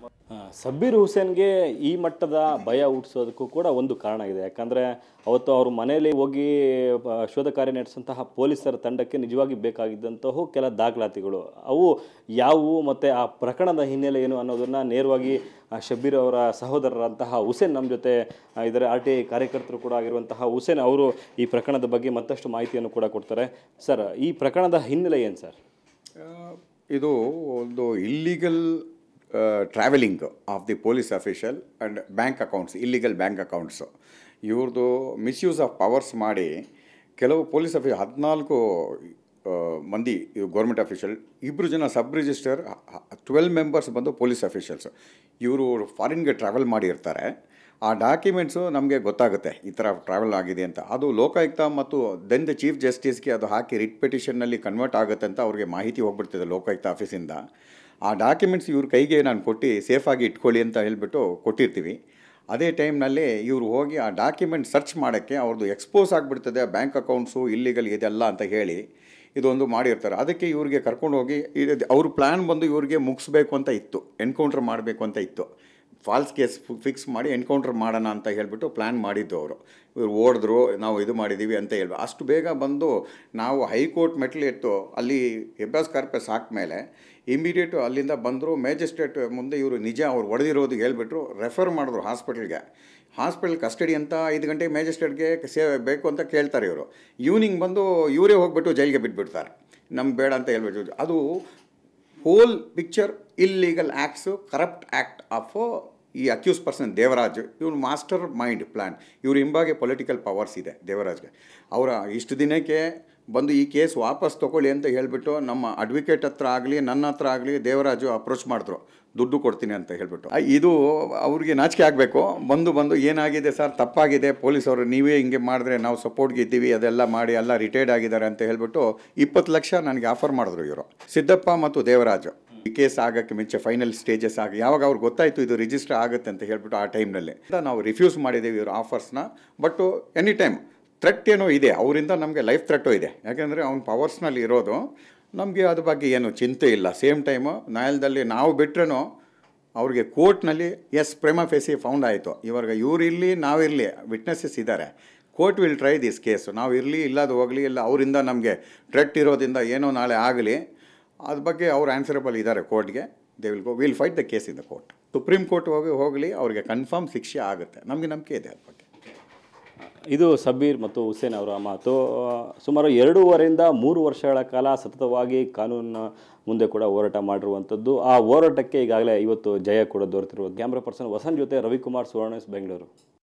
ಆ, ಸಬ್ಬೀರ್ ಹುಸೇನ್ಗೆ ಈ ಮಟ್ಟದ ಭಯ ಹುಟ್ಟಿಸೋದಕ್ಕೂ ಕೂಡ ಒಂದು ಕಾರಣ ಇದೆ ಯಾಕಂದರೆ ಅವತ್ತು ಅವ್ರ ಮನೆಯಲ್ಲಿ ಹೋಗಿ ಆ, ಶೋಧ ಕಾರ್ಯ ನಡೆಸಂತಹ ಪೊಲೀಸರ ತಂಡಕ್ಕೆ ನಿಜವಾಗಿ ಬೇಕಾಗಿದ್ದಂತಹ ಕೆಲ ದಾಖಲಾತಿಗಳು ಅವು ಯಾವುವು ಮತ್ತು ಆ ಪ್ರಕರಣದ ಹಿನ್ನೆಲೆ ಏನು ಅನ್ನೋದನ್ನು ನೇರವಾಗಿ ಆ, ಶಬ್ಬೀರ್ ಅವರ ಸಹೋದರರಂತಹ ಹುಸೇನ್ ನಮ್ಮ ಜೊತೆ ಆ, ಇದರ ಆರ್ ಟಿ ಐ ಕಾರ್ಯಕರ್ತರು ಕೂಡ ಆಗಿರುವಂತಹ ಹುಸೇನ್ ಅವರು ಈ ಪ್ರಕರಣದ ಬಗ್ಗೆ ಮತ್ತಷ್ಟು ಮಾಹಿತಿಯನ್ನು ಕೂಡ ಕೊಡ್ತಾರೆ ಸರ್ ಈ ಪ್ರಕರಣದ ಹಿನ್ನೆಲೆ ಏನು ಸರ್ ಆ, ಇದು ಒಂದು illegal travelling of the police official and bank accounts illegal bank accounts ಇವ್ರದ್ದು ಮಿಸ್ಯೂಸ್ ಆಫ್ ಪವರ್ಸ್ ಮಾಡಿ ಕೆಲವು ಪೊಲೀಸ್ ಅಫಿ ಹದಿನಾಲ್ಕು ಮಂದಿ ಗೌರ್ಮೆಂಟ್ ಅಫಿಷಿಯಲ್ ಇಬ್ಬರು ಜನ ಸಬ್ ರಿಜಿಸ್ಟರ್ ಟ್ವೆಲ್ ಮೆಂಬರ್ಸ್ ಬಂದು ಪೊಲೀಸ್ ಅಫಿಷಿಯಲ್ಸು ಇವರು ಫಾರಿನ್ಗೆ ಟ್ರಾವೆಲ್ ಮಾಡಿರ್ತಾರೆ ಆ ಡಾಕ್ಯುಮೆಂಟ್ಸು ನಮಗೆ ಗೊತ್ತಾಗುತ್ತೆ ಈ ಥರ ಟ್ರಾವೆಲ್ ಆಗಿದೆ ಅಂತ ಅದು ಲೋಕಾಯುಕ್ತ ಮತ್ತು ದೆನ್ ದ ಚೀಫ್ ಜಸ್ಟಿಸ್ಗೆ ಅದು ಹಾಕಿ ರಿಟ್ ಪಿಟಿಷನ್ನಲ್ಲಿ ಕನ್ವರ್ಟ್ ಆಗುತ್ತೆ ಅಂತ ಅವ್ರಿಗೆ ಮಾಹಿತಿ ಹೋಗ್ಬಿಡ್ತಿದೆ ಲೋಕಾಯುಕ್ತ ಆಫೀಸಿಂದ ಆ ಡಾಕ್ಯುಮೆಂಟ್ಸ್ ಇವ್ರ ಕೈಗೆ ನಾನು ಕೊಟ್ಟು ಸೇಫಾಗಿ ಇಟ್ಕೊಳ್ಳಿ ಅಂತ ಹೇಳಿಬಿಟ್ಟು ಕೊಟ್ಟಿರ್ತೀವಿ ಅದೇ ಟೈಮ್ನಲ್ಲಿ ಇವರು ಹೋಗಿ ಆ ಡಾಕ್ಯುಮೆಂಟ್ ಸರ್ಚ್ ಮಾಡೋಕ್ಕೆ ಅವ್ರದ್ದು ಎಕ್ಸ್ಪೋಸ್ ಆಗಿಬಿಡ್ತದೆ ಬ್ಯಾಂಕ್ ಅಕೌಂಟ್ಸು ಇಲ್ಲಿಗಲ್ ಇದೆಲ್ಲ ಅಂತ ಹೇಳಿ ಇದೊಂದು ಮಾಡಿರ್ತಾರೆ ಅದಕ್ಕೆ ಇವ್ರಿಗೆ ಕರ್ಕೊಂಡು ಹೋಗಿ ಇದು ಅವ್ರ ಪ್ಲ್ಯಾನ್ ಬಂದು ಇವ್ರಿಗೆ ಮುಗಿಸ್ಬೇಕು ಅಂತ ಇತ್ತು ಎನ್ಕೌಂಟ್ರ್ ಮಾಡಬೇಕು ಅಂತ ಇತ್ತು ಫಾಲ್ಸ್ ಕೇಸ್ ಫಿಕ್ಸ್ ಮಾಡಿ ಎನ್ಕೌಂಟ್ರ್ ಮಾಡೋಣ ಅಂತ ಹೇಳಿಬಿಟ್ಟು ಪ್ಲ್ಯಾನ್ ಮಾಡಿದ್ದು ಅವರು ಇವ್ರು ಓಡಿದ್ರು ನಾವು ಇದು ಮಾಡಿದ್ದೀವಿ ಅಂತ ಹೇಳ್ಬೋದು ಅಷ್ಟು ಬೇಗ ಬಂದು ನಾವು ಹೈಕೋರ್ಟ್ ಮೆಟ್ಲು ಎತ್ತು ಅಲ್ಲಿ ಹೆಬ್ಬಾಸ್ ಕಾರ್ಪಸ್ ಹಾಕ್ಮೇಲೆ ಇಮಿಡಿಯೇಟು ಅಲ್ಲಿಂದ ಬಂದರು ಮ್ಯಾಜಿಸ್ಟ್ರೇಟ್ ಮುಂದೆ ಇವರು ನಿಜ ಅವ್ರು ಹೊಡೆದಿರೋದು ಹೇಳ್ಬಿಟ್ರು ರೆಫರ್ ಮಾಡಿದ್ರು ಹಾಸ್ಪಿಟಲ್ಗೆ ಹಾಸ್ಪಿಟಲ್ ಕಸ್ಟಡಿ ಅಂತ ಐದು ಗಂಟೆ ಮ್ಯಾಜಿಸ್ಟ್ರೇಟ್ಗೆ ಸೇ ಬೇಕು ಅಂತ ಕೇಳ್ತಾರೆ ಇವರು ಈವ್ನಿಂಗ್ ಬಂದು ಇವರೇ ಹೋಗ್ಬಿಟ್ಟು ಜೈಲಿಗೆ ಬಿಟ್ಬಿಡ್ತಾರೆ ನಮ್ಗೆ ಬೇಡ ಅಂತ ಹೇಳ್ಬಿಟ್ಟು ಅದು whole picture illegal acts corrupt act of ಈ ಅಕ್ಯೂಸ್ ಪರ್ಸನ್ ದೇವರಾಜ್ ಇವ್ನು ಮಾಸ್ಟರ್ ಮೈಂಡ್ ಪ್ಲ್ಯಾನ್ ಇವ್ರ ಹಿಂಬಾಗೆ ಪೊಲಿಟಿಕಲ್ ಪವರ್ಸ್ ಇದೆ ದೇವರಾಜ್ಗೆ ಅವರ ಇಷ್ಟು ದಿನಕ್ಕೆ ಬಂದು ಈ ಕೇಸ್ ವಾಪಸ್ ತೊಗೊಳ್ಳಿ ಅಂತ ಹೇಳಿಬಿಟ್ಟು ನಮ್ಮ ಅಡ್ವೊಕೇಟ್ ಹತ್ರ ಆಗಲಿ ನನ್ನ ಹತ್ರ ಆಗಲಿ ದೇವರಾಜು ಅಪ್ರೋಚ್ ಮಾಡಿದ್ರು ದುಡ್ಡು ಕೊಡ್ತೀನಿ ಅಂತ ಹೇಳ್ಬಿಟ್ಟು ಆ, ಇದು ಅವ್ರಿಗೆ ನಾಚಿಕೆ ಆಗಬೇಕು ಬಂದು ಬಂದು ಏನಾಗಿದೆ ಸರ್ ತಪ್ಪಾಗಿದೆ ಪೊಲೀಸವರು ನೀವೇ ಹಿಂಗೆ ಮಾಡಿದ್ರೆ ನಾವು ಸಪೋರ್ಟ್ಗೆ ಇದ್ದೀವಿ ಅದೆಲ್ಲ ಮಾಡಿ ಎಲ್ಲ ರಿಟೈರ್ಡ್ ಆಗಿದ್ದಾರೆ ಅಂತ ಹೇಳ್ಬಿಟ್ಟು ಇಪ್ಪತ್ತು ಲಕ್ಷ ನನಗೆ ಆಫರ್ ಮಾಡಿದ್ರು ಇವರು ಸಿದ್ದಪ್ಪ ಮತ್ತು ದೇವರಾಜು ಈ ಕೇಸ್ ಆಗೋಕ್ಕೆ ಮುಂಚೆ ಫೈನಲ್ ಸ್ಟೇಜಸ್ ಆಗಿ ಯಾವಾಗ ಅವ್ರಿಗೆ ಗೊತ್ತಾಯಿತು ಇದು ರಿಜಿಸ್ಟರ್ ಆಗುತ್ತೆ ಅಂತ ಹೇಳ್ಬಿಟ್ಟು ಆ ಟೈಮ್ನಲ್ಲಿ ನಾವು ರಿಫ್ಯೂಸ್ ಮಾಡಿದ್ದೀವಿ ಇವ್ರ ಆಫರ್ಸ್ನ ಬಟ್ಟು ಎನಿ ಟೈಮ್ ಥ್ರೆಟ್ ಏನೋ ಇದೆ ಅವರಿಂದ ನಮಗೆ ಲೈಫ್ ಥ್ರೆಟು ಇದೆ ಯಾಕೆಂದರೆ ಅವ್ನ ಪವರ್ಸ್ನಲ್ಲಿ ಇರೋದು ನಮಗೆ ಅದ್ರ ಬಗ್ಗೆ ಏನು ಚಿಂತೆ ಇಲ್ಲ ಸೇಮ್ ಟೈಮು ನ್ಯಾಯಾಲಯದಲ್ಲಿ ನಾವು ಬಿಟ್ರೂ ಅವ್ರಿಗೆ ಕೋರ್ಟ್ನಲ್ಲಿ ಎಸ್ ಪ್ರೇಮ ಫೇಸಿ ಫೌಂಡ್ ಆಯಿತು ಇವಾಗ ಇವರಿರಲಿ ನಾವಿರಲಿ ವಿಟ್ನೆಸಸ್ ಇದ್ದಾರೆ court will try this case ನಾವು ಇರಲಿ ಇಲ್ಲದು ಹೋಗಲಿ ಇಲ್ಲ ಅವರಿಂದ ನಮಗೆ ಥ್ರೆಟ್ ಇರೋದ್ರಿಂದ ಏನೋ ನಾಳೆ ಆಗಲಿ ಅದ್ರ ಬಗ್ಗೆ ಅವ್ರು ಆನ್ಸರಬಲ್ ಇದ್ದಾರೆ ಕೋರ್ಟ್ಗೆ they will go will fight the case in the court supreme court ಹೋಗಿ ಹೋಗಲಿ ಅವ್ರಿಗೆ ಕನ್ಫರ್ಮ್ ಶಿಕ್ಷೆ ಆಗುತ್ತೆ ನಮಗೆ ನಂಬಿಕೆ ಇದೆ ಅದ್ರ ಬಗ್ಗೆ ಇದು ಸಬೀರ್ ಮತ್ತು ಹುಸೇನ್ ಅವರ ಮಾತು ಸುಮಾರು ಎರಡೂವರೆಯಿಂದ ಮೂರು ವರ್ಷಗಳ ಕಾಲ ಸತತವಾಗಿ ಕಾನೂನಿನ ಮುಂದೆ ಕೂಡ ಹೋರಾಟ ಮಾಡಿರುವಂಥದ್ದು ಆ ಹೋರಾಟಕ್ಕೆ ಈಗಾಗಲೇ ಇವತ್ತು ಜಯ ಕೂಡ ದೊರೆತಿರುವುದು ಕ್ಯಾಮ್ರಾ ಪರ್ಸನ್ ವಸಂತ್ ಜೊತೆ ರವಿಕುಮಾರ್ ಸುವರ್ಣಸ್ ಬೆಂಗಳೂರು